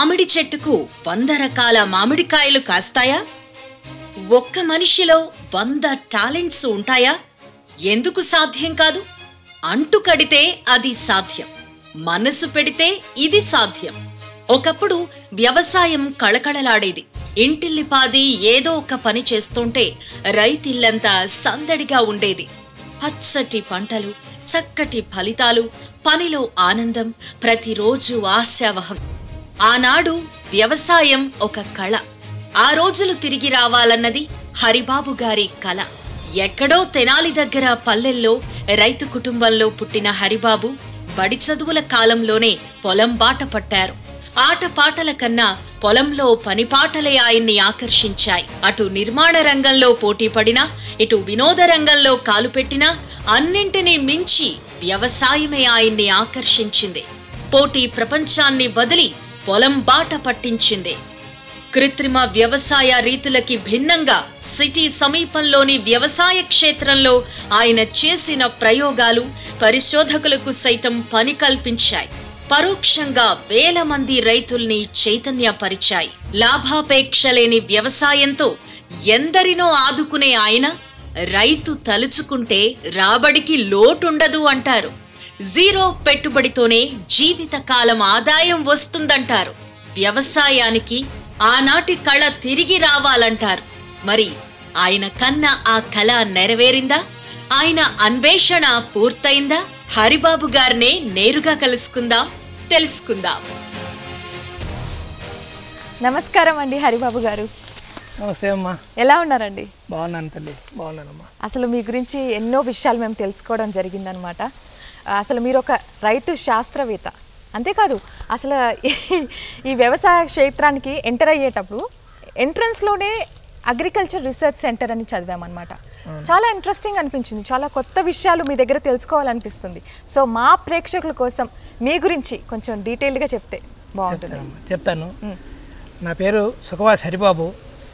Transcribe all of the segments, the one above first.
మామిడి చెట్టుకు వంద రకాల మామిడికాయలు కాస్తాయా ఒక్క మనిషిలో వంద టాలెంట్స్ ఉంటాయా ఎందుకు సాధ్యం కాదు అంటు కడితే అది సాధ్యం మనసు పెడితే ఇది సాధ్యం ఒకప్పుడు వ్యవసాయం కళకళలాడేది ఇంటిల్లిపాది ఏదో ఒక పని చేస్తుంటే రైతిల్లంతా సందడిగా ఉండేది పచ్చటి పంటలు చక్కటి ఫలితాలు పనిలో ఆనందం ప్రతిరోజు ఆశావహం ఆనాడు వ్యవసాయం ఒక కళ ఆ రోజులు తిరిగి రావాలన్నది హరిబాబు గారి కళ ఎక్కడో తెనాలి దగ్గర పల్లెల్లో రైతు కుటుంబంలో పుట్టిన హరిబాబు బడి చదువుల కాలంలోనే పొలం బాట పట్టారు ఆటపాటల కన్నా పొలంలో పనిపాటలే ఆయన్ని ఆకర్షించాయి అటు నిర్మాణ రంగంలో పోటీ పడినా ఇటు వినోద రంగంలో కాలు పెట్టినా అన్నింటినీ మించి వ్యవసాయమే ఆయన్ని ఆకర్షించింది పోటీ ప్రపంచాన్ని వదిలి పొలం బాట పట్టించింది కృత్రిమ వ్యవసాయ రీతులకి భిన్నంగా సిటీ సమీపంలోని వ్యవసాయ క్షేత్రంలో ఆయన చేసిన ప్రయోగాలు పరిశోధకులకు సైతం పని కల్పించాయి పరోక్షంగా వేల మంది రైతుల్ని చైతన్యపరిచాయి లాభాపేక్ష లేని వ్యవసాయంతో ఎందరినో ఆదుకునే ఆయన రైతు తలుచుకుంటే రాబడికి లోటుండదు అంటారు జీరో పెట్టుబడితోనే జీవితకాలం ఆదాయం వస్తుందంటారు వ్యవసాయానికి ఆనాటి కళ తిరిగి రావాలంటారు మరి ఆయన కన్న ఆ కళ నెరవేరిందా ఆయన అన్వేషణ పూర్తయిందా హరిబాబు గారినే నేరుగా కలుసుకుందాం తెలుసుకుందాం నమస్కారం అండి హరిబాబు గారు నమస్తే అమ్మా ఎలా ఉన్నారండి బాగున్నాను తల్లి బాగున్నానమ్మా అసలు మీ గురించి ఎన్నో విషయాలు మేము తెలుసుకోవడం జరిగిందనమాట అసలు మీరు ఒక రైతు శాస్త్రవేత్త అంతేకాదు అసలు ఈ- ఈ వ్యవసాయ క్షేత్రానికి ఎంటర్ అయ్యేటప్పుడు ఎంట్రన్స్లోనే అగ్రికల్చర్ రీసెర్చ్ సెంటర్ అని చదివామన్నమాట చాలా ఇంట్రెస్టింగ్ అనిపించింది చాలా కొత్త విషయాలు మీ దగ్గర తెలుసుకోవాలనిపిస్తుంది సో మా ప్రేక్షకుల కోసం మీ గురించి కొంచెం డీటెయిల్డ్గా చెప్తే బాగుంటుంది చెప్తానమ్మా చెప్తాను నా పేరు సుఖవాస్ హరిబాబు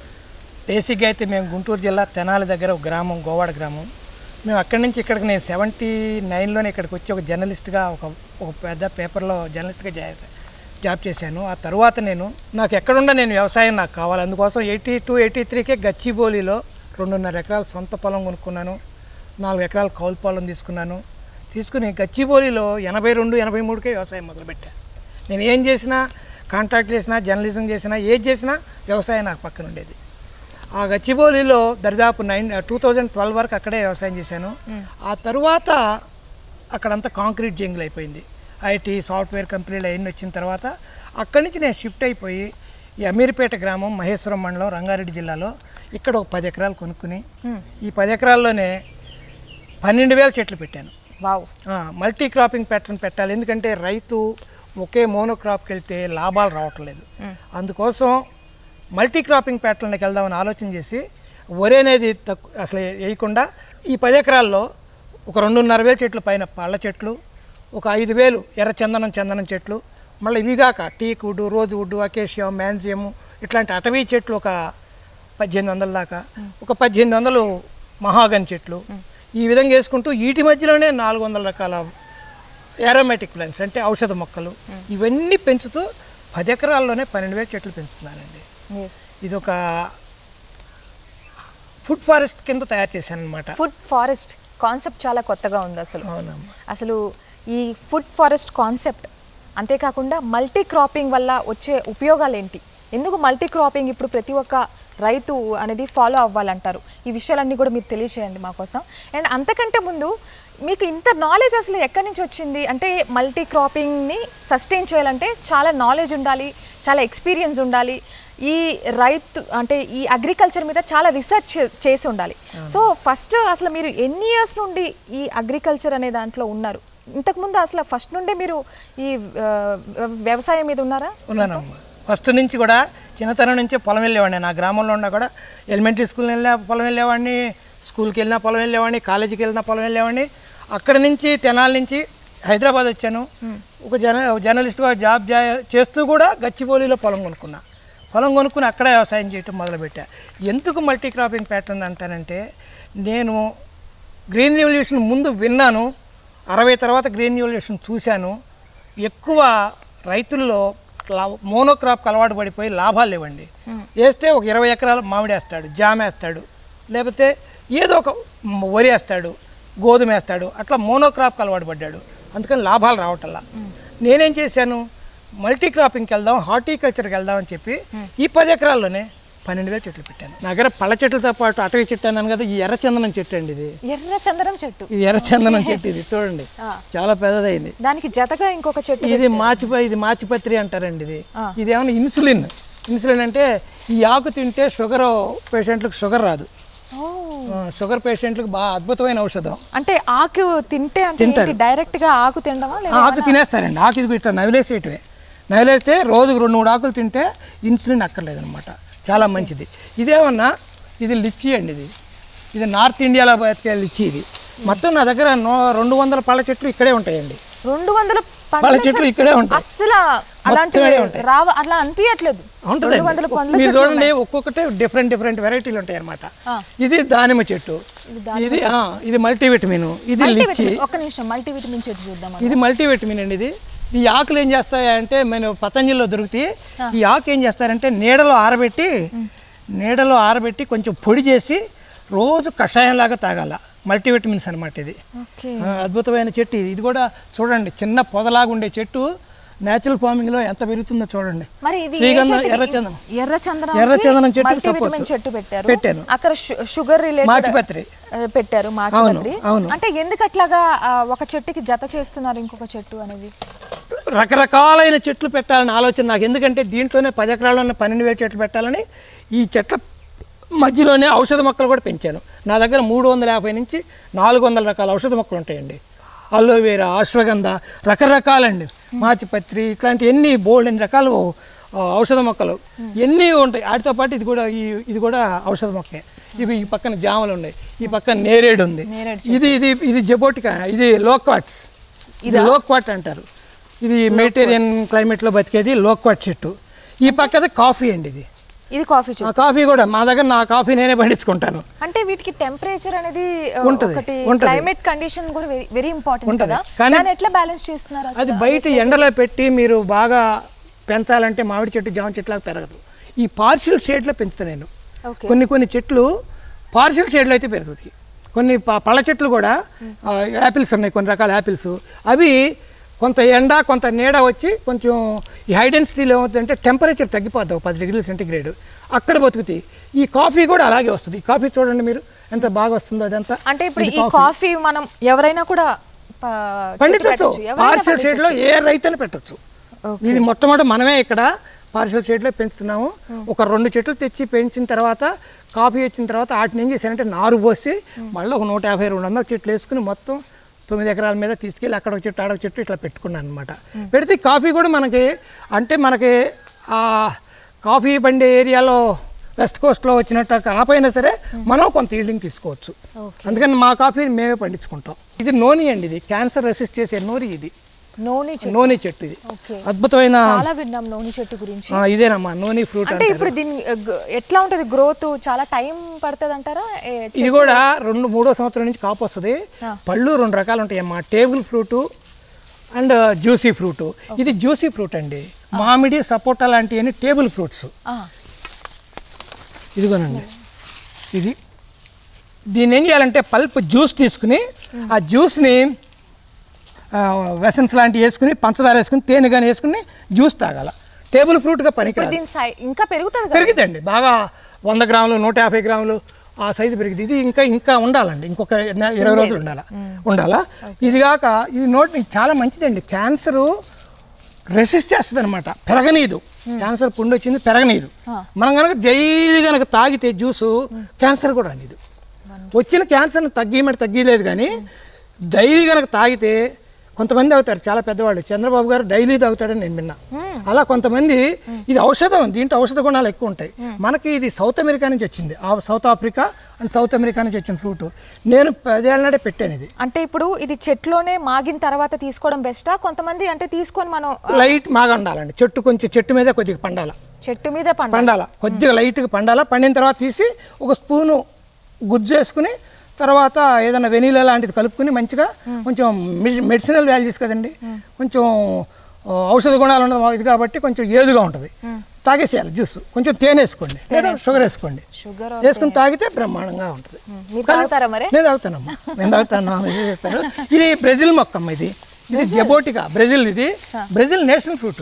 బేసిక్గా అయితే మేము గుంటూరు జిల్లా తెనాలి దగ్గర ఒక గ్రామం గోవాడ గ్రామం మేము అక్కడి నుంచి ఇక్కడికి నేను సెవెంటీ నైన్లోనే ఇక్కడికి వచ్చి ఒక జర్నలిస్ట్గా ఒక ఒక పెద్ద పేపర్లో జర్నలిస్ట్గా జా జాబ్ చేశాను ఆ తర్వాత నేను నాకు ఎక్కడుండా నేను వ్యవసాయం నాకు కావాలి అందుకోసం ఎయిటీ టూ ఎయిటీ త్రీకే గచ్చిబౌలిలో రెండున్నర ఎకరాల సొంత పొలం కొనుక్కున్నాను నాలుగు ఎకరాల కౌలు పొలం తీసుకున్నాను తీసుకుని గచ్చిబౌలిలో ఎనభై రెండు ఎనభై మూడుకే వ్యవసాయం మొదలుపెట్టాను నేను ఏం చేసినా కాంట్రాక్ట్ చేసినా జర్నలిజం చేసినా ఏది చేసినా వ్యవసాయం నాకు పక్కన ఉండేది ఆ గచ్చిబౌలిలో దరిదాపు నైన్ టూ థౌజండ్ ట్వెల్వ్ వరకు అక్కడే వ్యవసాయం చేశాను ఆ తరువాత అక్కడంతా కాంక్రీట్ జంగిల్ అయిపోయింది ఐటీ సాఫ్ట్వేర్ కంపెనీలు అవన్నీ వచ్చిన తర్వాత అక్కడి నుంచి నేను షిఫ్ట్ అయిపోయి ఈ అమీర్పేట గ్రామం మహేశ్వరం మండలం రంగారెడ్డి జిల్లాలో ఇక్కడ ఒక పది ఎకరాలు కొనుక్కుని ఈ పది ఎకరాల్లోనే పన్నెండు వేల చెట్లు పెట్టాను వావ్ ఆ, మల్టీ క్రాపింగ్ ప్యాటర్న్ పెట్టాలి ఎందుకంటే రైతు ఒకే మోనో క్రాప్కి వెళ్తే లాభాలు రావటం లేదు అందుకోసం మల్టీ క్రాపింగ్ ప్యాటర్న్కి వెళ్దామని ఆలోచన చేసి వరి అనేది తక్కువ అసలు వేయకుండా ఈ పది ఎకరాల్లో ఒక రెండున్నర వేల చెట్లు పైన పళ్ళ చెట్లు ఒక ఐదు వేలు ఎర్ర చందనం చందనం చెట్లు మళ్ళీ ఇవిగాక teak wood rose wood acacia mangium ఇట్లాంటి అటవీ చెట్లు ఒక పద్దెనిమిది వందల దాకా ఒక పద్దెనిమిది వందలు మహాగన్ చెట్లు ఈ విధంగా వేసుకుంటూ వీటి మధ్యలోనే నాలుగు వందల రకాల ఏరోమేటిక్ ప్లాంట్స్ అంటే ఔషధ మొక్కలు ఇవన్నీ పెంచుతూ పది ఎకరాల్లోనే పన్నెండు వేల చెట్లు పెంచుతున్నానండి ఎస్ ఇది ఒక ఫుడ్ ఫారెస్ట్ కింద తయారు చేశాను అనమాట ఫుడ్ ఫారెస్ట్ కాన్సెప్ట్ చాలా కొత్తగా ఉంది అసలు అవునమ్మా అసలు ఈ ఫుడ్ ఫారెస్ట్ కాన్సెప్ట్ అంతేకాకుండా మల్టీ క్రాపింగ్ వల్ల వచ్చే ఉపయోగాలు ఏంటి ఎందుకు మల్టీ క్రాపింగ్ ఇప్పుడు ప్రతి ఒక్క రైతు అనేది ఫాలో అవ్వాలంటారు ఈ విషయాలన్నీ కూడా మీరు తెలియచేయండి మా కోసం అండ్ అంతకంటే ముందు మీకు ఇంత నాలెడ్జ్ అసలు ఎక్కడి నుంచి వచ్చింది అంటే మల్టీ క్రాపింగ్ని సస్టైన్ చేయాలంటే చాలా నాలెడ్జ్ ఉండాలి చాలా ఎక్స్పీరియన్స్ ఉండాలి ఈ రైతు అంటే ఈ అగ్రికల్చర్ మీద చాలా రీసెర్చ్ చేసి ఉండాలి సో ఫస్ట్ అసలు మీరు ఎన్ని ఇయర్స్ నుండి ఈ అగ్రికల్చర్ అనే దాంట్లో ఉన్నారు ఇంతకుముందు అసలు ఫస్ట్ నుండే మీరు ఈ ఆ, వ్యవసాయం మీద ఉన్నారా ఉన్నానమ్మా ఫస్ట్ నుంచి కూడా చిన్నతనం నుంచే పొలం వెళ్ళేవాడిని నా గ్రామంలో ఉన్నా కూడా ఎలిమెంటరీ స్కూల్ వెళ్ళినా పొలం వెళ్ళేవాడిని స్కూల్కి వెళ్ళినా పొలం వెళ్ళేవాడిని కాలేజీకి వెళ్ళినా పొలం వెళ్ళేవాడిని అక్కడి నుంచి తెనాల నుంచి హైదరాబాద్ వచ్చాను ఒక జన జర్నలిస్ట్గా జాబ్ జా- చేస్తూ కూడా గచ్చిబౌలిలో పొలం కొనుక్కున్నా పొలం కొనుక్కుని అక్కడే వ్యవసాయం చేయటం మొదలుపెట్టా ఎందుకు మల్టీ క్రాపింగ్ ప్యాటర్న్ అంటానంటే నేను గ్రీన్ రెవల్యూషన్ ముందు విన్నాను అరవై తర్వాత గ్రీన్ రెవల్యూషన్ చూశాను ఎక్కువ రైతుల్లో మోనోక్రాప్కి అలవాటు పడిపోయి లాభాలు లేవండి వేస్తే ఒక ఇరవై ఎకరాలు మామిడి వేస్తాడు జామ వేస్తాడు లేకపోతే ఏదో ఒక మ్, వరి వేస్తాడు గోధుమ వేస్తాడు అట్లా మోనోక్రాప్కి అలవాటు పడ్డాడు అందుకని లాభాలు రావటల్లా నేనేం చేశాను మల్టీ క్రాపింగ్కి వెళ్దాం హార్టికల్చర్కి వెళ్దాం అని చెప్పి ఈ పది ఎకరాల్లోనే పన్నెండు వేల చెట్లు పెట్టాను నా దగ్గర పళ్ళ చెట్లతో పాటు అటవీ చెట్టు అన్నాను కదా ఈ ఎర్రచందనం చెట్టు అండి ఇది ఎర్ర చందనం చెట్టు ఇది ఎర్రచందనం చెట్టు ఇది చూడండి చాలా పెద్దదైంది దానికి జతగా ఇంకొక చెట్టు ఇది మాచిప ఇది మాచిపత్రి అంటారండి ఇది ఇది ఏమన్నా ఇన్సులిన్ ఇన్సులిన్ అంటే ఈ ఆకు తింటే షుగర్ పేషెంట్లకు షుగర్ రాదు ఓ. ఆ, షుగర్ పేషెంట్లకు బాగా అద్భుతమైన ఔషధం అంటే ఆకు తింటే అంటే ఏంటి? డైరెక్ట్ గా ఆకు తినడమా ఆ, లేదా ఆకు తినేస్తారండి ఆకు ఇది ఇట్లా నవిలేసేయటమే నవిలేస్తే రోజుకు రెండు మూడు ఆకులు తింటే ఇన్సులిన్ అక్కర్లేదు అనమాట చాలా మంచిది ఇదేమన్నా ఇది లిచ్చి అండి ఇది ఇది నార్త్ ఇండియాలో బతికే లిచ్చి ఇది మొత్తం నా దగ్గర నో- రెండు వందల పళ్ళ చెట్లు ఇక్కడే ఉంటాయండి రెండు వందల పండ్ల పళ్ళ చెట్లు ఇక్కడే ఉంటాయి అస్సలు అలాంటివి మొత్తమే ఉంటాయి. రావ అట్లా అనిపించట్లేదు రెండు వందల ఉంటుందండి పండ్ల మీరు చూడండి ఒక్కొక్కటి డిఫరెంట్ డిఫరెంట్ వెరైటీలు ఉంటాయి అనమాట ఇది దానిమ్మ చెట్టు ఇది ఆ, ఇది మల్టీవిటమిన్ ఇది లిచ్చి మల్టీవిటమిన్ ఒక్క నిమిషం మల్టీవిటమిన్ చెట్టు చూద్దాం ఇది మల్టీవిటమిన్ అండి ఇది ఈ ఆకులు ఏం చేస్తాయంటే మన పతంజలిలో దొరుకుతాయి ఈ ఆకు ఏం చేస్తారంటే నీడలో ఆరబెట్టి నీడలో ఆరబెట్టి కొంచెం పొడి చేసి రోజు కషాయంలాగా తాగాల మల్టీవిటమిన్స్ అనమాట ఇది ఓకే ఆ, అద్భుతమైన చెట్టు ఇది ఇది కూడా చూడండి చిన్న పొదలాగా ఉండే చెట్టు న్యాచురల్ ఫార్మింగ్లో ఎంత పెరుగుతుందో చూడండి మరి ఇది ఏ శ్రీగంధం చెట్టుకి? ఎర్రచందనం ఎర్రచందనం ఎర్రచందనం చెట్టుకి మల్టీవిటమిన్ support. చెట్టు పెట్టారు పెట్టాను. అక్కడ షు- షుగర్ రిలేటెడ్ మాచిపత్రి పెట్టారు మాచిపత్రి అవును. అంటే ఎందుకు అట్లాగా ఆ, ఒక చెట్టుకి జత చేస్తున్నారు ఇంకొక చెట్టు అనేది రకరకాలైన చెట్లు పెట్టాలని ఆలోచన నాకు ఎందుకంటే దీంట్లోనే పది ఎకరాల్లోనే పన్నెండు వేల చెట్లు పెట్టాలని ఈ చెట్ల మధ్యలోనే ఔషధ మొక్కలు కూడా పెంచాను నా దగ్గర మూడు వందల యాభై నుంచి నాలుగు వందల రకాల ఔషధ మొక్కలు ఉంటాయండి అలోవేరా అశ్వగంధ రకరకాలండి మాచిపత్రి ఇట్లాంటి ఎన్ని బోల్డ్ ఎన్ని రకాలు ఆ, ఔషధ మొక్కలు ఎన్ని ఉంటాయి వాటితో పాటు ఇది కూడా ఈ ఇది కూడా ఔషధ మొక్కే ఇవి ఈ పక్కన జామలు ఉన్నాయి ఈ పక్కన నేరేడు ఉంది నేరేడు ఇది ఇది ఇది జబోటికా ఇది లోక్వాట్స్ ఇది లోక్వాట్ అంటారు ఇది మెడిటేరియన్ క్లైమేట్లో బతికేది లోక్వాట్ చెట్టు ఈ పక్కది కాఫీ అండి ఇది ఇది కాఫీ చెట్టు ఆ కాఫీ కూడా మా దగ్గర నా కాఫీ నేనే పండించుకుంటాను అంటే వీటికి టెంపరేచర్ అనేది ఆ, ఉంటది, ఒకటి ఉంటది. క్లైమేట్ కండిషన్ కూడా వెరీ ఇంపార్టెంట్ ఉంటది. కదా కానీ- దాన్ని ఎట్లా బ్యాలెన్స్ చేస్తున్నారు అసలు? అది బయట ఎండలో పెట్టి మీరు బాగా పెంచాలంటే మామిడి చెట్టు జామ చెట్టులాగా పెరగదు ఈ పార్షియల్ షేడ్లో పెంచుతాను నేను ఓకే కొన్ని కొన్ని చెట్లు పార్షియల్ షేడ్లో అయితే పెరుగుతాయి కొన్ని ప- పళ్ళ చెట్లు కూడా ఆ, యాపిల్స్ ఉన్నాయి కొన్ని రకాల యాపిల్స్ అవి కొంత ఎండ కొంత నీడ వచ్చి కొంచెం ఈ హై డెన్సిటీలో ఏమవుతుందంటే టెంపరేచర్ తగ్గిపోద్ది ఒక పది డిగ్రీల సెంటిగ్రేడ్ అక్కడ బతుకుతాయి ఈ కాఫీ కూడా అలాగే వస్తుంది ఈ కాఫీ చూడండి మీరు ఎంత బాగా వస్తుందో అదంతా అంటే ఇప్పుడు ఈ కాఫీ మనం ఎవరైనా కూడా ప- చెట్టు పండించవచ్చు పెట్టొచ్చు. ఎవరైనా పార్షియల్ షేడ్లో ఏ రైతైనా పెట్టచ్చు ఇది మొట్టమొదటి మనమే ఇక్కడ పార్షియల్ షేడ్లో పెంచుతున్నాము ఒక రెండు చెట్లు తెచ్చి పెంచిన తర్వాత కాఫీ వచ్చిన తర్వాత వాటిని ఏం చేశానంటే నారు పోసి మళ్ళీ ఒక నూట యాభై రెండు వందల చెట్లు వేసుకుని మొత్తం తొమ్మిది ఎకరాల మీద తీసుకెళ్ళి అక్కడ ఒక చెట్టు ఆడ ఒక చెట్టు ఇట్లా పెట్టుకున్నాను అనమాట పెడితే ఈ కాఫీ కూడా మనకి అంటే మనకి ఆ కాఫీ పండే ఏరియాలో వెస్ట్ కోస్ట్లో వచ్చినట్టు కాపైనా సరే మనం కొంత ఈల్డింగ్ తీసుకోవచ్చు అందుకని మా కాఫీ మేమే పండించుకుంటాం ఇది నోని అండి ఇది క్యాన్సర్ రెసిస్ట్ చేసే నోరి ఇది నోని చెట్టు నోని చెట్టు ఇది ఓకే అద్భుతమైన చాలా విన్నాం నోని చెట్టు గురించి ఆ, ఇదేనమ్మా నోని ఫ్రూట్ అంటే ఇప్పుడు దీని ఆ, గ- ఎట్లా ఉంటది గ్రోత్ చాలా టైం పడుతుంది అంటారా ఏ- ఇది కూడా రెండు మూడో సంవత్సరం నుంచి కాపు వస్తుంది పళ్ళు రెండు రకాలు ఉంటాయమ్మా table fruit and juicy fruit ఇది జ్యూసీ ఫ్రూట్ అండి మామిడి సపోటా లాంటివన్నీ టేబుల్ ఫ్రూట్స్ ఆ, ఇదిగోనండి ఇది దీన్ని ఏం చేయాలంటే పల్ప్ జ్యూస్ తీసుకుని ఆ జ్యూస్ని వెసన్స్ లాంటివి వేసుకుని పంచదార వేసుకుని తేనె కానీ వేసుకుని జ్యూస్ తాగాల టేబుల్ ఫ్రూట్గా ఇప్పుడు పనికిరాదు దీని సై ఇంకా పెరుగుతుంది కదా పెరిగిద్దండి బాగా వంద గ్రాములు నూట యాభై గ్రాములు ఆ సైజు పెరిగింది ఇది ఇంకా ఇంకా ఉండాలండి ఇంకొక నె- ఇరవై రోజులు ఉండాలా ఉండాలా ఇది కాక ఇది నోటి చాలా మంచిదండి క్యాన్సరు రెసిస్ట్ చేస్తుంది అనమాట పెరగనీదు క్యాన్సర్ పుండు వచ్చింది పెరగనీదు మనం కనుక జైలు కనుక తాగితే జ్యూసు క్యాన్సర్ కూడా అనేది వచ్చిన క్యాన్సర్ని తగ్గిమని తగ్గలేదు కానీ డైలీ కనుక తాగితే కొంతమంది అవుతారు చాలా పెద్దవాళ్ళు చంద్రబాబు గారు డైలీ తాగుతాడని నేను విన్నా అలా కొంతమంది ఇది ఔషధం దీంట్లో ఔషధ గుణాలు ఎక్కువ ఉంటాయి మనకి ఇది సౌత్ అమెరికా నుంచి వచ్చింది ఆ South Africa and South America నుంచి వచ్చిన ఫ్రూట్ నేను పదేళ్ళ నాడే పెట్టాను ఇది అంటే ఇప్పుడు ఇది చెట్లోనే మాగిన తర్వాత తీసుకోవడం బెస్టా కొంతమంది అంటే తీసుకొని మనం ఆ, లైట్ మాగా ఉండాలండి చెట్టు కొంచెం చెట్టు మీద కొద్దిగా పండాల చెట్టు మీద పండు పండాల కొద్దిగా లైట్గా పండాల పండిన తర్వాత తీసి ఒక స్పూను గుజ్జు వేసుకుని తర్వాత ఏదైనా వెనీలా లాంటిది కలుపుకుని మంచిగా కొంచెం మెడిసినల్ వాల్యూస్ కదండి కొంచెం ఆ, ఔషధ గుణాలు ఉన్నది ఇది కాబట్టి కొంచెం ఏదుగా ఉంటుంది తాగేసేయాలి జ్యూస్ కొంచెం తేనె వేసుకోండి లేదా షుగర్ వేసుకోండి షుగర్ వేసుకుని తాగితే బ్రహ్మాండంగా ఉంటుంది మీరు తాగుతారా మరి నేను తాగుతానమ్మా నేను తాగుతాను నా మీద చేస్తారు ఇది బ్రెజిల్ మొక్కమ్మ ఇది ఇది జబోటికా బ్రెజిల్ ఇది బ్రెజిల్ నేషనల్ ఫ్రూట్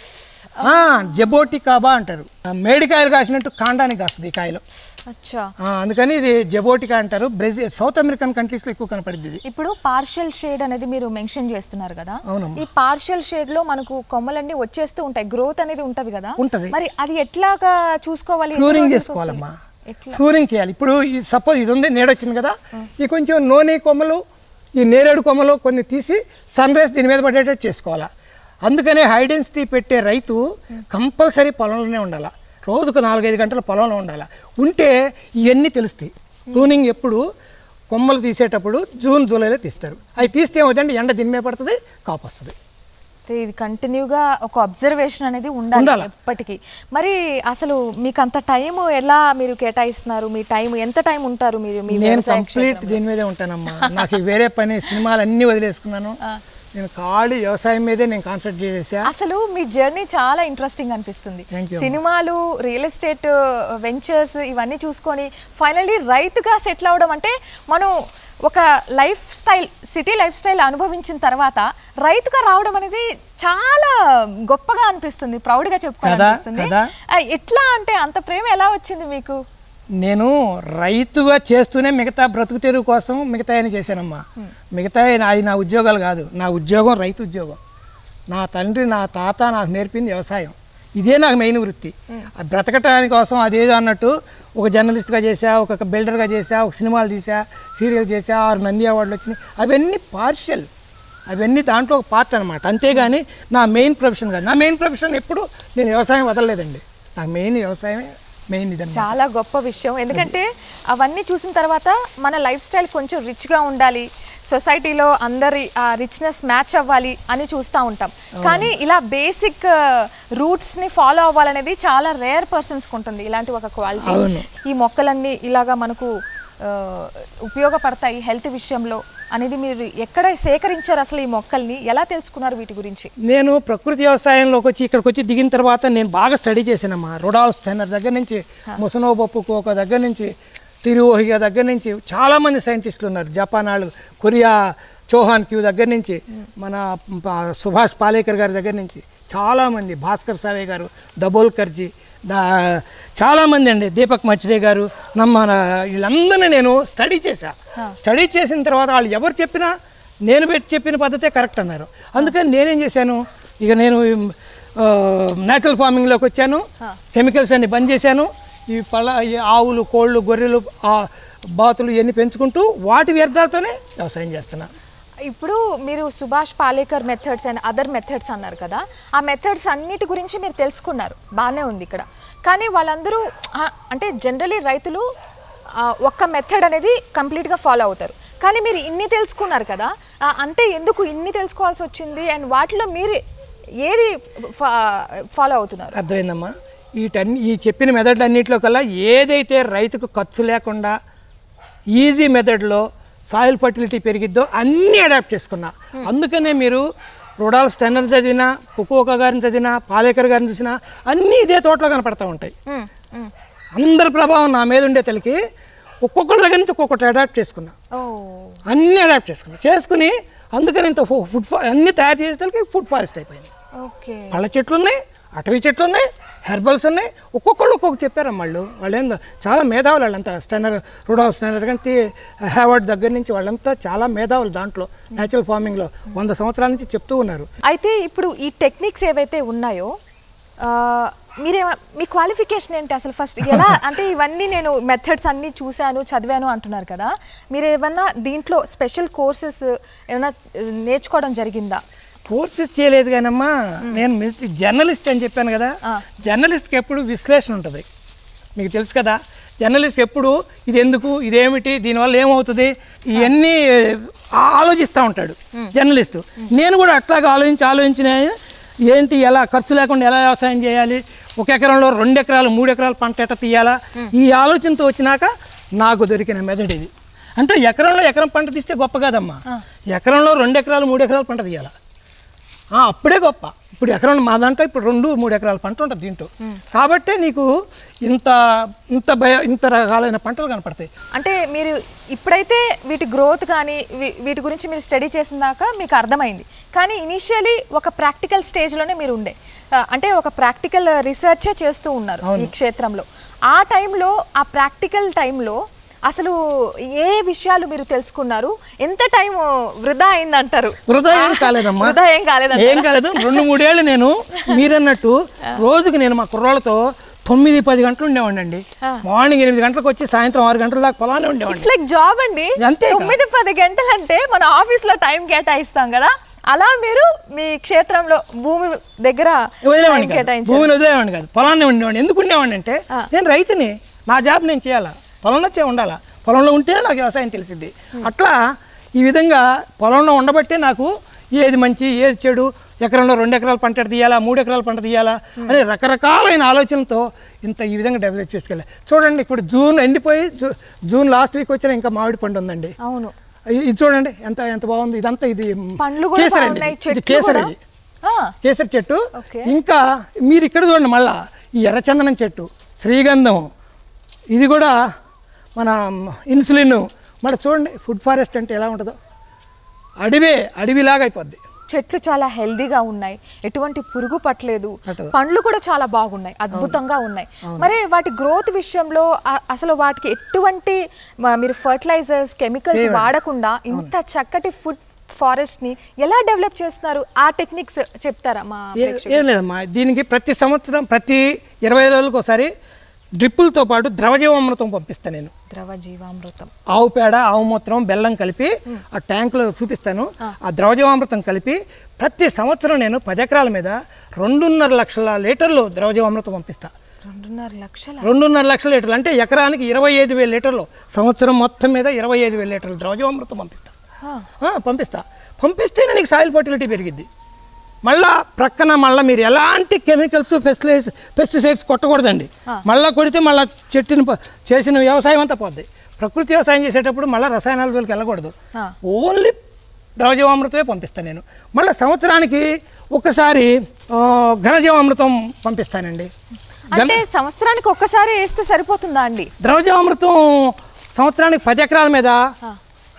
జబోటికాబా అంటారు ఆ, మేడికాయలు కాసినట్టు కాండానికి కాస్తుంది ఈ కాయలు అచ్చా ఆ, అందుకని ఇది జబోటికా అంటారు బ్రెజిల్ సౌత్ అమెరికన్ కంట్రీస్లో ఎక్కువ కనపడుద్ది ఇది ఇప్పుడు పార్షియల్ షేడ్ అనేది మీరు మెన్షన్ చేస్తున్నారు కదా అవునమ్మా. ఈ పార్షియల్ షేడ్ లో మనకు కొమ్మలన్నీ వచ్చేస్తూ ఉంటాయి గ్రోత్ అనేది ఉంటది కదా ఉంటది. మరి అది ఎట్లాగా చూసుకోవాలి ఎన్ని క్యూరింగ్ రోజులకు చేసుకోవాలమ్మా ఒకసారి? ఎట్లా క్యూరింగ్ చేయాలి ఇప్పుడు ఈ సపోజ్ ఇది ఉంది నేడొచ్చింది కదా ఈ కొంచెం నూనె కొమ్మలు ఈ నేరేడు కొమ్మలు కొన్ని తీసి సన్ రైజ్ దీని మీద పడేటట్టు చేసుకోవాలా అందుకనే హై డెన్సిటీ పెట్టే రైతు కంపల్సరీ పొలంలోనే ఉండాలి రోజుకు నాలుగైదు గంటల పొలంలో ఉండాలి ఉంటే ఇవన్నీ తెలుస్తాయి ప్రూనింగ్ ఎప్పుడు కొమ్మలు తీసేటప్పుడు జూన్ జూలైలో తీస్తారు అవి తీస్తే ఏమవుతుందంటే ఎండ దీని మీద పడుతుంది కాపు వస్తుంది అయితే ఇది కంటిన్యూగా ఒక అబ్జర్వేషన్ అనేది ఉండాలి ఉండాలి. ఎప్పటికీ మరి అసలు మీకు అంత టైం ఎలా మీరు కేటాయిస్తున్నారు మీ టైం ఎంత టైం ఉంటారు మీరు మీ నేను వ్యవసాయ కంప్లీట్ దీని మీదే ఉంటానమ్మా నాకు ఈ వేరే పని సినిమాలు అన్నీ వదిలేసుకున్నాను నేను ఖాళీ వ్యవసాయం మీదే నేను కాన్సన్ట్రేట్ చేసేసా అసలు మీ జర్నీ చాలా ఇంట్రెస్టింగ్ అనిపిస్తుంది Thank you. సినిమాలు రియల్ ఎస్టేట్ వెంచర్స్ ఇవన్నీ చూసుకొని ఫైనల్లీ రైతుగా సెటిల్ అవడం అంటే మనం ఒక life style city life style అనుభవించిన తర్వాత రైతుగా రావడం అనేది చాలా గొప్పగా అనిపిస్తుంది ప్రౌడ్గా చెప్పుకోవాలనిపిస్తుంది కదా? ఆ, ఎట్లా అంటే అంత ప్రేమ ఎలా వచ్చింది మీకు నేను రైతుగా చేస్తూనే మిగతా బ్రతుకు తెరువు కోసం మిగతా ఆయన చేశానమ్మా మిగతా అది నా ఉద్యోగాలు కాదు నా ఉద్యోగం రైతు ఉద్యోగం నా తండ్రి నా తాత నాకు నేర్పింది వ్యవసాయం ఇదే నాకు మెయిన్ వృత్తి ఆ బ్రతకటానికి కోసం అదేదో అన్నట్టు ఒక జర్నలిస్ట్గా చేశా ఒక బిల్డర్గా చేశా ఒక సినిమాలు తీసా సీరియల్ చేశా ఆరు నంది అవార్డులు వచ్చినాయి అవన్నీ పార్షియల్ అవన్నీ దాంట్లో ఒక పార్ట్ అనమాట అంతేగాని నా మెయిన్ ప్రొఫెషన్ కాదు నా మెయిన్ ప్రొఫెషన్ ఎప్పుడు నేను వ్యవసాయం వదలలేదండి నాకు మెయిన్ వ్యవసాయమే మెయిన్ ఇదన్నమాట చాలా గొప్ప విషయం ఎందుకంటే అవన్నీ చూసిన తర్వాత మన లైఫ్ స్టైల్ కొంచెం రిచ్గా ఉండాలి సొసైటీలో అందరి ఆ రిచ్నెస్ మ్యాచ్ అవ్వాలి అని చూస్తూ ఉంటాం కానీ ఇలా బేసిక్ రూట్స్ని ఫాలో అవ్వాలనేది చాలా రేర్ పర్సన్స్కి ఉంటుంది ఇలాంటి ఒక క్వాలిటీ అవును. ఈ మొక్కలన్నీ ఇలాగా మనకు ఆ, ఉపయోగపడతాయి హెల్త్ విషయంలో అనేది మీరు ఎక్కడ సేకరించారు అసలు ఈ మొక్కల్ని ఎలా తెలుసుకున్నారు వీటి గురించి నేను ప్రకృతి వ్యవసాయంలోకి వచ్చి ఇక్కడికి వచ్చి దిగిన తర్వాత నేను బాగా స్టడీ చేశానమ్మా రొడాల్ఫ్ సెన్నర్ దగ్గర నుంచి ముసనోబప్పు కోక దగ్గర నుంచి తిరువోహిగా దగ్గర నుంచి చాలామంది సైంటిస్టులు ఉన్నారు జపాన్ వాళ్ళు కొరియా చౌహాన్ క్యూ దగ్గర నుంచి మన ప- సుభాష్ పాలేకర్ గారి దగ్గర నుంచి చాలామంది భాస్కర్ సావే గారు దబోల్కర్జీ దా చాలామంది అండి దీపక్ మచ్డే గారు నమ్మ వీళ్ళందరినీ నేను స్టడీ చేశా స్టడీ చేసిన తర్వాత వాళ్ళు ఎవరు చెప్పినా నేను పెట్టి చెప్పిన పద్ధతే కరెక్ట్ అన్నారు అందుకని నేనేం చేశాను ఇక నేను న్యాచురల్ ఫార్మింగ్లోకి వచ్చాను కెమికల్స్ అన్ని బంద్ చేశాను ఈ పళ్ళ ఈ ఆవులు కోళ్ళు గొర్రెలు ఆ బాతులు ఇవన్నీ పెంచుకుంటూ వాటి వ్యర్థాలతోనే వ్యవసాయం చేస్తున్నా ఇప్పుడు మీరు Subhash Palekar methods and other methods అన్నారు కదా ఆ మెథడ్స్ అన్నిటి గురించి మీరు తెలుసుకున్నారు బాగానే ఉంది ఇక్కడ కానీ వాళ్ళందరూ ఆ, అంటే జనరలీ రైతులు ఆ, ఒక్క మెథడ్ అనేది కంప్లీట్గా ఫాలో అవుతారు కానీ మీరు ఇన్ని తెలుసుకున్నారు కదా ఆ, అంటే ఎందుకు ఇన్ని తెలుసుకోవాల్సి వచ్చింది అండ్ వాటిలో మీరు ఏది ఫాలో అవుతున్నారు అర్థమైందమ్మా వీటన్ని ఈ చెప్పిన మెథడ్లు అన్నింటిలో కల్లా ఏదైతే రైతుకు ఖర్చు లేకుండా ఈజీ మెథడ్లో సాయిల్ ఫర్టిలిటీ పెరిగిద్దో అన్నీ అడాప్ట్ చేసుకున్నా అందుకనే మీరు రొడాల్ఫ్ స్టెన్నర్ చదివినా కుకోక గారిని చదివినా పాలేకర్ గారిని చూసినా అన్నీ ఇదే తోటలో కనపడతా ఉంటాయి మ్మ్, మ్మ్. అందరి ప్రభావం నా మీద ఉండే తలకి ఒక్కొక్కరి దగ్గర నుంచి ఒక్కొక్కటి అడాప్ట్ చేసుకున్నా ఓ అన్నీ అడాప్ట్ చేసుకున్నా చేసుకుని అందుకని ఇంత ఫు- ఫుడ్ ఫా అన్నీ తయారు చేసేసరికి ఫుడ్ ఫారెస్ట్ అయిపోయింది ఓకే పళ్ళ చెట్లు ఉన్నాయి అటవీ చెట్లు ఉన్నాయి హెర్బల్స్ ఉన్నాయి ఒక్కొక్కళ్ళు ఒక్కొక్కటి చెప్పారమ్మ వాళ్ళు వాళ్ళు ఏందో చాలా మేధావులు వాళ్ళంతా స్టెనర్ రూడాల్ స్టెనర్ కానీ హ్యావర్డ్ దగ్గర నుంచి వాళ్ళంతా చాలా మేధావులు దాంట్లో న్యాచురల్ ఫార్మింగ్లో వంద సంవత్సరాల నుంచి చెప్తూ ఉన్నారు అయితే ఇప్పుడు ఈ టెక్నిక్స్ ఏవైతే ఉన్నాయో ఆ, మీరే మీ క్వాలిఫికేషన్ ఏంటి అసలు ఫస్ట్ ఎలా అంటే ఇవన్నీ నేను మెథడ్స్ అన్నీ చూశాను చదివాను అంటున్నారు కదా మీరు ఏమన్నా దీంట్లో స్పెషల్ కోర్సెస్ ఏమైనా ఆ, నేర్చుకోవడం జరిగిందా కోర్సెస్ చేయలేదు కానమ్మా నేను జర్నలిస్ట్ అని చెప్పాను కదా జర్నలిస్ట్కి ఎప్పుడు విశ్లేషణ ఉంటుంది మీకు తెలుసు కదా జర్నలిస్ట్కి ఎప్పుడు ఇది ఎందుకు ఇదేమిటి దీనివల్ల ఏమవుతుంది ఇవన్నీ ఆలోచిస్తూ ఉంటాడు జర్నలిస్టు నేను కూడా అట్లాగా ఆలోచించి ఆలోచించిన ఏంటి ఎలా ఖర్చు లేకుండా ఎలా వ్యవసాయం చేయాలి ఒక ఎకరంలో రెండు ఎకరాలు మూడు ఎకరాలు పంట ఎట్ట తీయాలా ఈ ఆలోచనతో వచ్చినాక నాకు దొరికిన మెథడ్ ఇది అంటే ఎకరంలో ఎకరం పంట తీస్తే గొప్ప కాదమ్మా ఎకరంలో రెండు ఎకరాలు మూడు ఎకరాలు పంట తీయాలా ఆ, అప్పుడే గొప్ప ఇప్పుడు ఎకరం మా దాంట్లో ఇప్పుడు రెండు మూడు ఎకరాల పంట ఉంటుంది దీంట్లో కాబట్టే నీకు ఇంత ఇంత భయ ఇంత రకాలైన పంటలు కనపడతాయి అంటే మీరు ఇప్పుడైతే వీటి గ్రోత్ కానీ వీ- వీటి గురించి మీరు స్టడీ చేసిన దాకా మీకు అర్థమైంది కానీ ఇనిషియలీ ఒక ప్రాక్టికల్ స్టేజ్లోనే మీరు ఉండే ఆ, అంటే ఒక ప్రాక్టికల్ రీసెర్చే చేస్తూ ఉన్నారు ఈ క్షేత్రంలో ఆ టైంలో ఆ ప్రాక్టికల్ టైంలో అసలు ఏ విషయాలు మీరు తెలుసుకున్నారు ఎంత టైం వృధా అయిందంటారు వృధా ఏం కాలేదమ్మా వృధా ఏం కాలేదంటారా? ఏం కాలేదు రెండు మూడేళ్ళు నేను మీరన్నట్టు రోజుకి నేను మా కుర్రోళ్ళతో తొమ్మిది పది గంటలు ఉండేవాడిని అండి మార్నింగ్ ఎనిమిది గంటలకు వచ్చి సాయంత్రం ఆరు గంటల దాకా పొలానే ఉండేవాడిని ఇట్స్ లైక్ జాబ్ అండి అంతే ఇక. తొమ్మిది పది గంటలు అంటే మన ఆఫీస్ లో టైం కేటాయిస్తాం కదా అలా మీరు మీ క్షేత్రంలో భూమి దగ్గర వదిలేవాడిని time కాదు కేటాయించారు భూమిని వదిలేవాడిని కాదు పొలాన్ని ఉండేవాడిని ఎందుకు ఉండేవాడిని అంటే నేను రైతుని నా జాబ్ నేను చేయాలా పొలంలో చే ఉండాలా పొలంలో ఉంటేనే నాకు వ్యవసాయం తెలిసింది అట్లా ఈ విధంగా పొలంలో ఉండబట్టే నాకు ఏది మంచి ఏది చెడు ఎకరంలో రెండు ఎకరాల పంట తీయాలా మూడు ఎకరాల పంట తీయాలా అనే రకరకాలైన ఆలోచనలతో ఇంత ఈ విధంగా డెవలప్ చేసుకెళ్ళా చూడండి ఇప్పుడు జూన్ ఎండిపోయి జూ- జూన్ లాస్ట్ వీక్ వచ్చిన ఇంకా మామిడి పండు ఉందండి అవును ఇ- ఇది చూడండి ఎంత ఎంత బాగుంది ఇదంతా ఇది పండ్లు కూడా కేసరి అండి బాగున్నాయి ఇది చెట్లు కేసరి కూడా ఇది ఆ, కేసరి చెట్టు ఓకే. ఇంకా మీరు ఇక్కడ చూడండి మళ్ళా ఈ ఎర్రచందనం చెట్టు శ్రీగంధం ఇది కూడా మన ఇన్సులిన్ మరి చూడండి ఫుడ్ ఫారెస్ట్ అంటే ఎలా ఉంటుందో అడవే అడవిలాగా అయిపోద్ది చెట్లు చాలా హెల్దీగా ఉన్నాయి ఎటువంటి పురుగు పట్టలేదు పట్టదు. పండ్లు కూడా చాలా బాగున్నాయి అద్భుతంగా ఉన్నాయి మరి వాటి గ్రోత్ విషయంలో అ- అసలు వాటికి ఎటువంటి మ- మీరు ఫర్టిలైజర్స్ కెమికల్స్ వాడకుండా ఇంత చక్కటి ఫుడ్ ఫారెస్ట్ ని ఎలా డెవలప్ చేస్తున్నారు ఆ టెక్నిక్స్ చెప్తారా మా ఏ- ఏం లేదమ్మా దీనికి ప్రతి సంవత్సరం ప్రతి ఇరవై రోజులకు ఒకసారి డ్రిప్పులతో పాటు ద్రవజీవామృతం పంపిస్తాను నేను ద్రవ జీవామృతం ఆవు పేడ ఆవు మూత్రం బెల్లం కలిపి ఆ ట్యాంకులో చూపిస్తాను ఆ ద్రవజీవామృతం కలిపి ప్రతి సంవత్సరం నేను పది ఎకరాల మీద రెండున్నర లక్షల లీటర్లు ద్రవజీవామృతం పంపిస్తా రెండున్నర లక్షల రెండున్నర లక్షల లీటర్లు అంటే ఎకరానికి ఇరవై ఐదు వేల లీటర్లు సంవత్సరం మొత్తం మీద ఇరవై ఐదు వేల లీటర్లు ద్రవజీవామృతం పంపిస్తా ఆ, ఆ, పంపిస్తా పంపిస్తేనే నీకు సాయిల్ ఫర్టిలిటీ పెరిగిద్ది మళ్ళా ప్రక్కన మళ్ళీ మీరు ఎలాంటి కెమికల్స్ పెస్టిలైజ్ పెస్టిసైడ్స్ కొట్టకూడదండి మళ్ళీ కొడితే మళ్ళీ చెట్టుని ప- చేసిన వ్యవసాయం అంతా పోద్ది ప్రకృతి వ్యవసాయం చేసేటప్పుడు మళ్ళీ రసాయనాల జోలికి వెళ్ళకూడదు ఆ. ఓన్లీ ద్రవజీవామృతమే పంపిస్తాను నేను మళ్ళీ సంవత్సరానికి ఒకసారి ఆ, ఘనజీవామృతం పంపిస్తానండి అంటే సంవత్సరానికి ఒక్కసారి వేస్తే సరిపోతుందా అండి ద్రవజీవామృతం సంవత్సరానికి పది ఎకరాల మీద ఆ,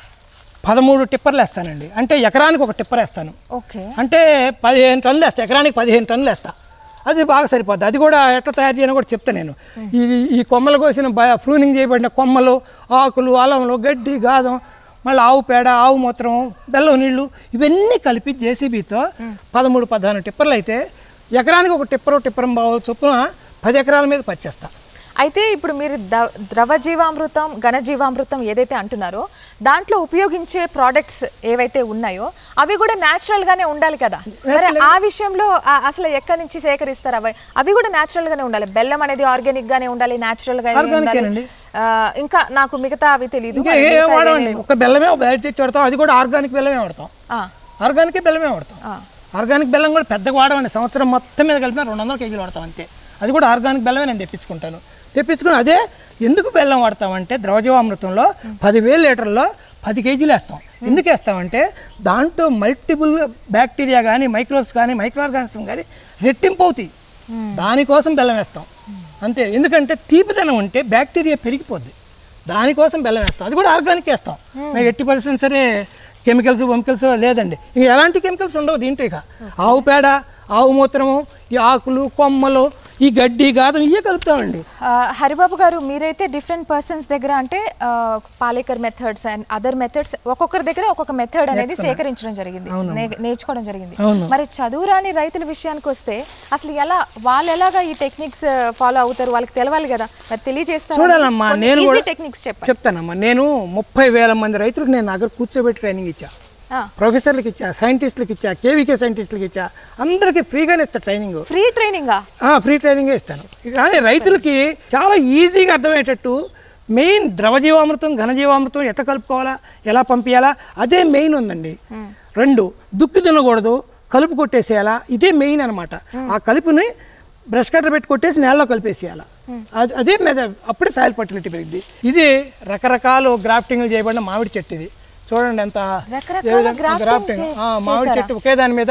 పదమూడు టిప్పర్లు వేస్తానండి అంటే ఎకరానికి ఒక టిప్పర్ వేస్తాను ఓకే అంటే పదిహేను టన్నులు వేస్తా ఎకరానికి పదిహేను టన్నులు వేస్తా అది బాగా సరిపోద్ది అది కూడా ఎట్లా తయారు చేయని కూడా చెప్తా నేను ఈ ఈ కొమ్మలు కోసిన బ ప్రూనింగ్ చేయబడిన కొమ్మలు ఆకులు అలములు గడ్డి గాదం మళ్ళీ ఆవు పేడ ఆవు మూత్రం బెల్లం నీళ్ళు ఇవన్నీ కలిపి జేసీబీతో పదమూడు పద్నాలుగు టిప్పర్లు అయితే ఎకరానికి ఒక టిప్పరు టిప్పరం బావు చొప్పున పది ఎకరాల మీద పచ్చేస్తా అయితే ఇప్పుడు మీరు ద- ద్రవ జీవామృతం ఘన జీవామృతం ఏదైతే అంటున్నారో దాంట్లో ఉపయోగించే ప్రోడక్ట్స్ ఏవైతే ఉన్నాయో అవి కూడా natural గానే ఉండాలి కదా మరి ఆ విషయంలో ఆ- అసలు ఎక్కడి నుంచి సేకరిస్తారు అవి అవి కూడా natural గానే ఉండాలి బెల్లం అనేది ఆర్గానిక్ గానే ఉండాలి న్యాచురల్ గానే Organic ఉండాలి ఏనండి. ఆ, ఇంకా నాకు మిగతా అవి తెలియదు ఇంకా ఏ వాడమండి ఒక బెల్లమే ఒక బయట తెచ్చి వాడతాం అది కూడా ఆర్గానిక్ బెల్లమే వాడతాం ఆర్గానిక్ బెల్లమే వాడతాం ఆర్గానిక్ బెల్లం కూడా పెద్దగా వాడమండి సంవత్సరం మొత్తం మీద కలిపిన రెండు వందల కేజీలు వాడతాం అంతే అది కూడా ఆర్గానిక్ బెల్లమే నేను తెప్పించుకుంటాను తెప్పించుకుని అదే ఎందుకు బెల్లం వాడతామంటే ద్రవజీవామృతంలో పదివేల లీటర్లో పది కేజీలు వేస్తాం ఎందుకు వేస్తామంటే దాంట్లో మల్టిపుల్ బ్యాక్టీరియా కానీ మైక్రోబ్స్ కానీ మైక్రో ఆర్గానిజం కానీ రెట్టింపు అవుతాయి దానికోసం బెల్లం వేస్తాం అంతే ఎందుకంటే తీపిదనం ఉంటే బ్యాక్టీరియా పెరిగిపోద్ది దానికోసం బెల్లం వేస్తాం అది కూడా ఆర్గానిక్ వేస్తాం మేము ఎట్టి పరిస్థితులు సరే కెమికల్స్ కెమికల్స్ లేదండి ఇక ఎలాంటి కెమికల్స్ ఉండవు దీంట్లో ఇక ఆవు పేడ ఆవు మూత్రము ఈ ఆకులు కొమ్మలు ఈ గడ్డి గాదం ఇవే కలుపుతామండి ఆ, హరిబాబు గారు మీరైతే డిఫరెంట్ పర్సన్స్ దగ్గర అంటే ఆ, Palekar methods and other methods ఒక్కొక్కరి దగ్గర ఒక్కొక్క మెథడ్ అనేది సేకరించడం జరిగింది నే- నేర్చుకోవడం జరిగింది అవును. మరి చదువురాని రైతుల విషయానికి వస్తే అసలు ఎలా వాళ్ళు ఎలాగా ఈ టెక్నిక్స్ ఫాలో అవుతారు వాళ్ళకి తెలవాలి కదా మరి తెలియజేస్తారు చూడాలమ్మా నేను కూడా టెక్నిక్స్ చెప్పండి చెప్తానమ్మా నేను ముప్పై వేల మంది రైతులకు నేను దగ్గర కూర్చోబెట్టి ట్రైనింగ్ ఇచ్చా ఆ, ప్రొఫెసర్లకు ఇచ్చా సైంటిస్టులకు ఇచ్చా కేవీకే సైంటిస్టులకు ఇచ్చా అందరికీ ఫ్రీగానే ఇస్తా ట్రైనింగ్ ఫ్రీ ట్రైనింగా ఫ్రీ ట్రైనింగే ఇస్తాను కానీ రైతులకి చాలా ఈజీగా అర్థమయ్యేటట్టు మెయిన్ ద్రవజీవామృతం ఘనజీవామృతం ఎట్లా కలుపుకోవాలా ఎలా పంపించాలా అదే మెయిన్ ఉందండి రెండు దుక్కి దున్నకూడదు కలుపు కొట్టేసేయాలా ఇదే మెయిన్ అనమాట ఆ కలుపుని బ్రష్ కట్టర్ పెట్టి కొట్టేసి నేలలో కలిపేసేయాలి అది అదే మీద అప్పుడే సాయిల్ ఫర్టిలిటీ పెరిగింది ఇది రకరకాల గ్రాఫ్టింగ్లు చేయబడిన మామిడి చెట్టు ఇది చూడండి ఎంత రకరకాల ఏ విధంగా- grafting grafting. చే- ఆ, మామిడి చెట్టు ఒకే దాని మీద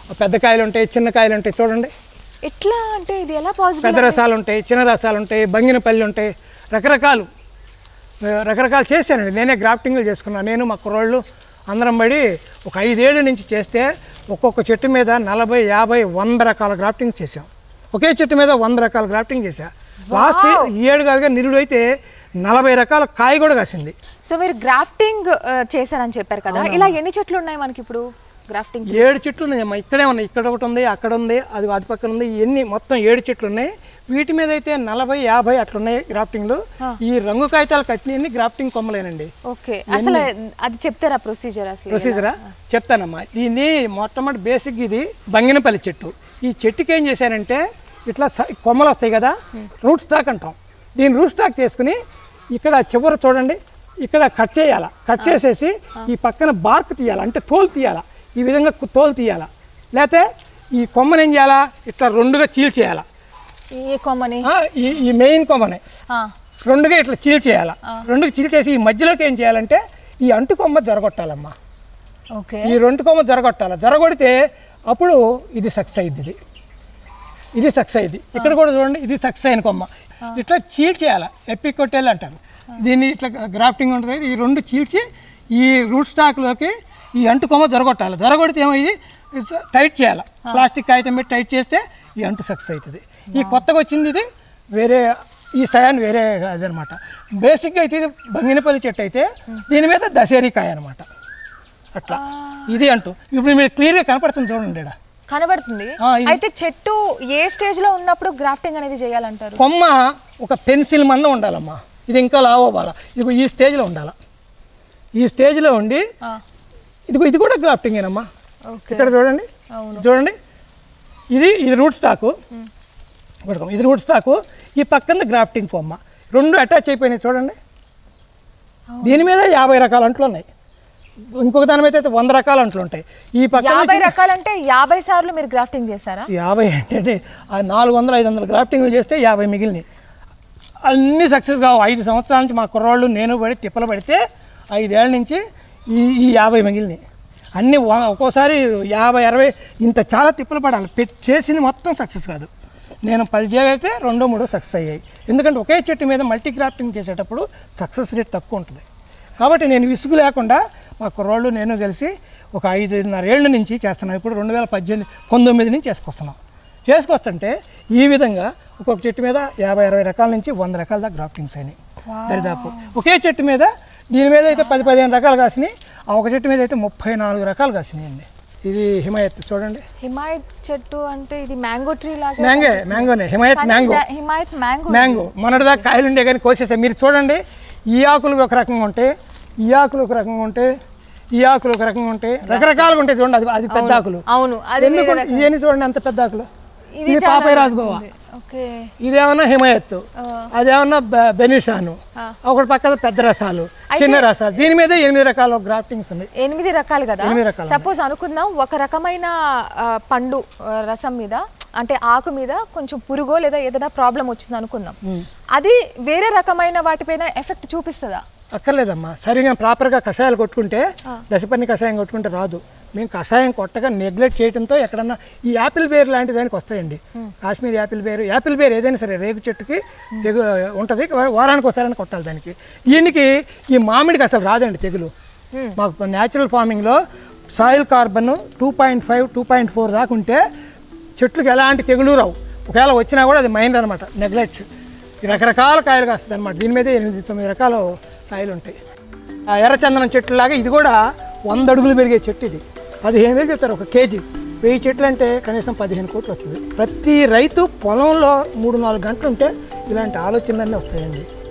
పెద్ద కాయలు ఉంటాయి చిన్న కాయలు ఉంటాయి చూడండి ఎట్లా అంటే ఇది ఎలా పాసిబుల్ పెద్ద రసాలు ఉంటాయి చిన్న రసాలు ఉంటాయి బంగినపల్లి ఉంటాయి రకరకాలు ఆ, రకరకాలు చేశానండి నేనే గ్రాఫ్టింగ్లు చేసుకున్నాను నేను మా కుర్రోళ్ళు అందరం పడి ఒక ఐదేళ్ళు నుంచి చేస్తే ఒక్కొక్క చెట్టు మీద నలభై యాభై వంద రకాల గ్రాఫ్టింగ్ చేసాం ఒకే చెట్టు మీద వంద రకాల గ్రాఫ్టింగ్ చేశా లాస్ట్ ఈ ఏడు కాదుగా నిరుడు అయితే నలభై రకాల కాయ కూడా కాసింది సో మీరు గ్రాఫ్టింగ్ చేశారని చెప్పారు కదా ఇలా ఎన్ని చెట్లు ఉన్నాయి మనకి ఇప్పుడు గ్రాఫ్టింగ్ ఏడు చెట్లు ఉన్నాయమ్మా ఇక్కడే ఉన్నాయి ఇక్కడ ఒకటి ఉంది అక్కడ ఉంది అది అటు పక్కన ఉంది ఎన్ని మొత్తం ఏడు చెట్లు ఉన్నాయి వీటి మీద అయితే నలభై యాభై అట్లున్నాయి గ్రాఫ్టింగ్లు ఈ రంగు కాగితాలు కట్టినన్ని గ్రాఫ్టింగ్ కొమ్మలేనండి ఓకే అసలు అది చెప్తారా ప్రొసీజర్ అసలు ప్రొసీజరా చెప్తానమ్మా దీన్ని మొట్టమొదటి బేసిక్ ఇది బంగినపల్లి చెట్టు ఈ చెట్టుకి ఏం చేశానంటే ఇట్లా స- కొమ్మలు వస్తాయి కదా రూట్ స్టాక్ అంటాం దీన్ని రూట్ స్టాక్ చేసుకుని ఇక్కడ చివర చూడండి ఇక్కడ కట్ చేయాల కట్ చేసేసి ఈ పక్కన బార్క్ తీయాలి అంటే తోలు తీయాల ఈ విధంగా కు- తోలు తీయాల లేకపోతే ఈ కొమ్మని ఏం చేయాలా ఇట్లా రెండుగా చీల్చేయాలా ఏ కొమ్మని ఆ, ఈ ఈ మెయిన్ కొమ్మని ఆ, రెండుగా ఇట్లా చీల్చేయాల రెండుగా చీల్చేసి ఈ మధ్యలోకి ఏం చేయాలంటే ఈ అంటు కొమ్మ జరగొట్టాలమ్మా ఓకే ఈ రెండు కొమ్మ జరగొట్టాలి జరగొడితే అప్పుడు ఇది సక్సెస్ అయింది ఇది ఇది సక్సెస్ అయింది ఇక్కడ కూడా చూడండి ఇది సక్సెస్ అయిన కొమ్మ ఇట్లా చీల్చేయాలి ఎపికొట్టేలు అంటారు దీన్ని ఇట్లా గ్రాఫ్టింగ్ ఉంటుంది ఈ రెండు చీల్చి ఈ రూట్ స్టాక్లోకి ఈ అంటు కొమ్మ జరగొట్టాలి జరగొడితే ఏమైంది టైట్ చేయాలి ప్లాస్టిక్ కాగితం పెట్టి టైట్ చేస్తే ఈ అంటు సక్సెస్ అవుతుంది ఈ కొత్తగా వచ్చింది ఇది వేరే ఈ సయాన్ వేరే అదనమాట బేసిక్గా అయితే ఇది బంగినపల్లి చెట్టు అయితే దీని మీద దశేరీ కాయ అనమాట అట్లా ఇది అంటూ ఇప్పుడు మీరు క్లియర్గా కనపడుతుంది చూడండి ఈడ. కనబడుతుంది ఆ, ఇది- అయితే చెట్టు ఏ స్టేజ్ లో ఉన్నప్పుడు గ్రాఫ్టింగ్ అనేది చేయాలంటారు కొమ్మ ఒక పెన్సిల్ మందం ఉండాలమ్మా ఇది ఇంకా లావ్ అవ్వాలి ఇది ఈ స్టేజ్లో ఉండాలి ఈ స్టేజ్లో ఉండి ఆ, ఇదిగో ఇది కూడా గ్రాఫ్టింగేనమ్మా ఓకే ఇక్కడ చూడండి చూడండి ఇది ఇది రూట్ స్టాకు పట్టుకో, ఇది రూట్ స్టాకు ఈ పక్కన గ్రాఫ్టింగ్ కొమ్మ రెండు అటాచ్ అయిపోయినాయి చూడండి దీని మీద యాభై రకాల అంట్లు ఉన్నాయి ఇంకొక దాని మీద అయితే వంద రకాల అంట్లు ఉంటాయి ఈ పక్కన యాభై రకాలంటే యాభై సార్లు మీరు గ్రాఫ్టింగ్ చేశారా యాభై అంటే ఆ నాలుగు వందలు ఐదు వందలు గ్రాఫ్టింగ్ చేస్తే యాభై మిగిలినాయి అన్నీ సక్సెస్ కావు ఐదు సంవత్సరాల నుంచి మా కుర్రాళ్ళు నేను పడి తిప్పలు పడితే ఐదేళ్ళ నుంచి ఈ ఈ యాభై మిగిలినాయి అన్నీ వ- ఒక్కోసారి యాభై అరవై ఇంత చాలా తిప్పలు పడాలి పె- చేసింది మొత్తం సక్సెస్ కాదు నేను పది చేయగలిగితే రెండో మూడో సక్సెస్ అయ్యాయి ఎందుకంటే ఒకే చెట్టు మీద మల్టీ క్రాఫ్టింగ్ చేసేటప్పుడు సక్సెస్ రేట్ తక్కువ ఉంటుంది కాబట్టి నేను విసుగు లేకుండా మా కుర్రోళ్ళు నేను కలిసి ఒక ఐదున్నర ఏళ్ళ నుంచి చేస్తున్నాను ఇప్పుడు రెండు వేల పద్దెనిమిది పంతొమ్మిది నుంచి చేసుకొస్తున్నాం చేసుకొస్తుంటే ఈ విధంగా ఒక్కొక్క చెట్టు మీద యాభై అరవై రకాల నుంచి వంద రకాల దాకా గ్రాఫ్టింగ్స్ అయినాయి దరిదాపు ఒకే చెట్టు మీద దీని మీద అయితే పది పదిహేను రకాలు కాసినాయి ఆ ఒక చెట్టు మీద అయితే ముప్పై నాలుగు రకాలు కాసినాయండి ఇది హిమాయత్ చూడండి హిమాయత్ చెట్టు అంటే ఇది మ్యాంగో ట్రీ లాగా మ్యాంగే మ్యాంగోనే హిమాయత్ కానీ మ్యాంగో దా- హిమాయత్ మ్యాంగో మ్యాంగో మొన్నటిదాకా కాయలు ఉండే కానీ కోసేసాయి మీరు చూడండి ఈ ఆకులు ఒక రకంగా ఉంటాయి ఈ ఆకులు ఒక రకంగా ఉంటాయి ఈ ఆకులు ఒక రకంగా ఉంటాయి రకరకాలుగా ఉంటాయి చూడండి అది అది పెద్ద ఆకులు అవును అది ఎందుకు ఇవన్నీ చూడండి అంత పెద్ద ఆకులు ఇది ఇది పాపాయి రాజుగోవా ఓకే ఇదేమన్నా హిమాయత్ అదేమన్నా బె- బెనిషాను ఒకటి పక్కన పెద్ద రసాలు చిన్న రసాలు దీని మీద ఎనిమిది రకాల గ్రాఫ్టింగ్స్ ఉన్నాయి ఎనిమిది రకాలు కదా ఎనిమిది రకాలు సపోజ్ అనుకుందాం ఒక రకమైన ఆ, పండు ఆ, రసం మీద అంటే ఆకు మీద కొంచెం పురుగో లేదా ఏదైనా ప్రాబ్లం వచ్చింది అనుకుందాం అది వేరే రకమైన వాటిపైన ఎఫెక్ట్ చూపిస్తుందా అక్కర్లేదమ్మా సరిగా ప్రాపర్గా కషాయాలు కొట్టుకుంటే దశపన్ని కషాయం కొట్టుకుంటే రాదు మేము కషాయం కొట్టగా నెగ్లెక్ట్ చేయడంతో ఎక్కడన్నా ఈ యాపిల్ బేర్ లాంటి దానికి వస్తాయండి కాశ్మీర్ యాపిల్ బేర్ యాపిల్ బేర్ ఏదైనా సరే రేగు చెట్టుకి తెగు ఉంటుంది వారానికి ఒకసారి కొట్టాలి దానికి దీనికి ఈ మామిడికి అసలు రాదండి తెగులు మాకు న్యాచురల్ ఫార్మింగ్లో soil carbon two point five two point four దాకా ఉంటే చెట్లకు ఎలాంటి తెగులు రావు ఒకవేళ వచ్చినా కూడా అది మైండ్ అనమాట నెగ్లెక్ట్ రకరకాల కాయలు కాస్తుంది అనమాట దీని మీద ఎనిమిది తొమ్మిది రకాల కాయలు ఉంటాయి ఆ ఎర్రచందనం చెట్టులాగా ఇది కూడా వంద అడుగులు పెరిగే చెట్టు ఇది పదిహేను వేలు చెప్తారు ఒక కేజీ వెయ్యి చెట్లు అంటే కనీసం పదిహేను కోట్లు వస్తుంది ప్రతి రైతు పొలంలో మూడు నాలుగు గంటలు ఉంటే ఇలాంటి ఆలోచనలన్నీ వస్తాయండి